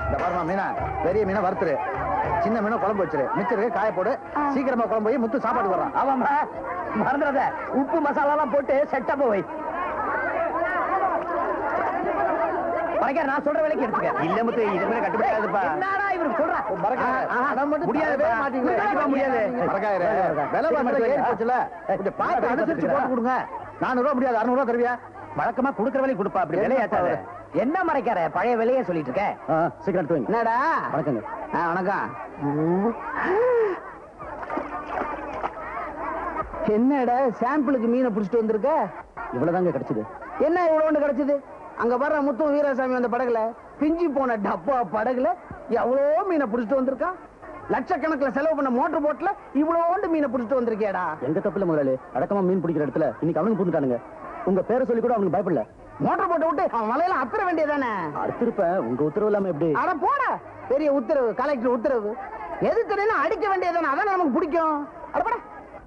இந்த பாருமா மீனா பெரிய மீனை வறுத்துரு சின்ன மீனை குழம்பு வச்சிரு மிச்சம் இருக்கு காய போடு சீக்கிரமா குழம்பு போய் முத்து சாப்பாடு வர்றான் ஆமாம்மா மறந்துடாத உப்பு மசாலாலாம் போட்டு செட்டா போய் பறக்கார நான் சொல்ற வேலைக்கு எடுத்துக்க இல்ல முத்து இது மேல கட்டுப்படாதுப்பா என்னடா இவருக்கு சொல்றா முடியாது முடியாது மறக்காயிரு விலை மட்டும் ஏறி போச்சுல கொஞ்சம் பார்த்து அனுசரிச்சு போட்டு கொடுங்க நானூறு ரூபா முடியாது அறுநூறு ரூபா தருவியா வழக்கமா குடுக்கற வேலைக்கு கொடுப்பா அப்படி விலையாச்சாத என்ன மறைக்கார பழைய விலையே சொல்லிட்டு இருக்க சீக்கிரம் எடுத்து வைங்க என்னடா வணக்கங்க ஆ, வணக்கம் என்னடா சாம்பிளுக்கு மீனை புடிச்சிட்டு வந்திருக்க இவ்வளவுதாங்க கிடைச்சது என்ன இவ்வளவு கிடைச்சது அங்க வர்ற முத்து வீராசாமி அந்த படகுல பிஞ்சி போன டப்பா படகுல எவ்வளோ மீனை புடிச்சிட்டு வந்திருக்கான் லட்சக்கணக்கில் செலவு பண்ண மோட்டர் போட்ல இவ்வளோண்டு மீனை புடிச்சிட்டு வந்திருக்கேடா எங்க தப்புல முதலாளி அடக்கமா மீன் பிடிக்கிற இடத்துல இன்னைக்கு அவனுக்கு புரிஞ்சுட்டானுங்க உங்க பேரை சொல்லி கூட அவனுக்கு பயப்படல மோட்டர் போட்டை விட்டு அவன் மலையில அத்துற வேண்டியதானே அடுத்திருப்பேன் உங்க உத்தரவு இல்லாம எப்படி அட போட பெரிய உத்தரவு கலெக்டர் உத்தரவு எது தெரியும் அடிக்க வேண்டியதானே அதான் நமக்கு பிடிக்கும் அட போட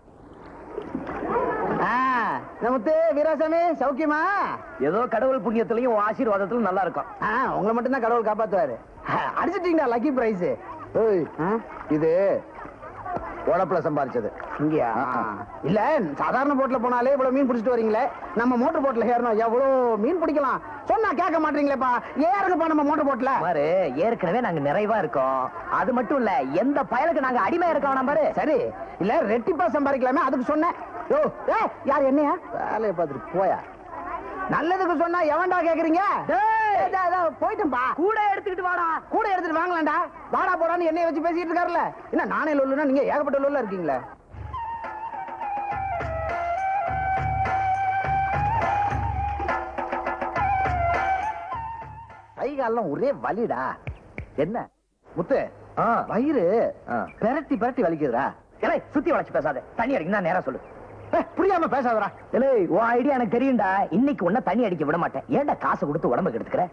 ஆ, நமத்து வீராசாமி சௌக்கியமா ஏதோ கடவுள் புண்ணியத்திலையும் உன் ஆசீர்வாதத்திலும் நல்லா இருக்கும் ஆ, உங்களை மட்டும்தான் கடவுள் காப்பாத்துவாரு ஆ, அடிச்சிட்டீங்களா லக்கி பிரைஸ் ஏய், இது உழப்புல சம்பாரிச்சது இங்கயா ஆ. இல்ல சாதாரண போட்ல போனாலே இவ்வளவு மீன் பிடிச்சிட்டு வரீங்களே நம்ம மோட்டர் போட்ல ஏறணும் எவ்வளவு மீன் பிடிக்கலாம் சொன்னா கேட்க மாட்டீங்களேப்பா ஏறுங்கப்பா நம்ம மோட்டர் போட்ல பாரு ஏற்கனவே நாங்க நிறைவா இருக்கோம் அது மட்டும் இல்ல எந்த பயலுக்கு நாங்க அடிமை இருக்க வேணாம் பாரு சரி இல்ல ரெட்டிப்பா சம்பாதிக்கலாமே அதுக்கு சொன்னேன் யோ ஏய், யார் என்னையா வேலையை பார்த்துட்டு போயா நல்லதுக்கு சொன்னா எவன்டா கேக்குறீங்க ஏய், இதோ, இதோ, போயிட்டேன்பா கூட எடுத்துக்கிட்டு வாடா கூட எடுத்துட்டு வாங்கலாம்டா வாடா போடான்னு என்னைய வச்சு பேசிட்டு இருக்காருல்ல என்ன நானே லொல்லுனா நீங்க ஏகப்பட்ட லொல்ல இருக்கீங்களே கை காலெல்லாம் ஒரே வலிடா என்ன முத்து ஆ. வயிறு ஆ. பெரட்டி பெரட்டி வலிக்குதுடா ஏலே சுத்தி வளைச்சு பேசாத தண்ணி அடிக்கணும் நேரா சொல்லு ஏய், புரியாம பேசாதடா ஏலே உன் ஐடியா எனக்கு தெரியும்டா இன்னைக்கு உன்ன தண்ணி அடிக்க விட மாட்டேன் ஏன்டா காசு கொடுத்து உடம்புக்கு எடுத்துக்கிற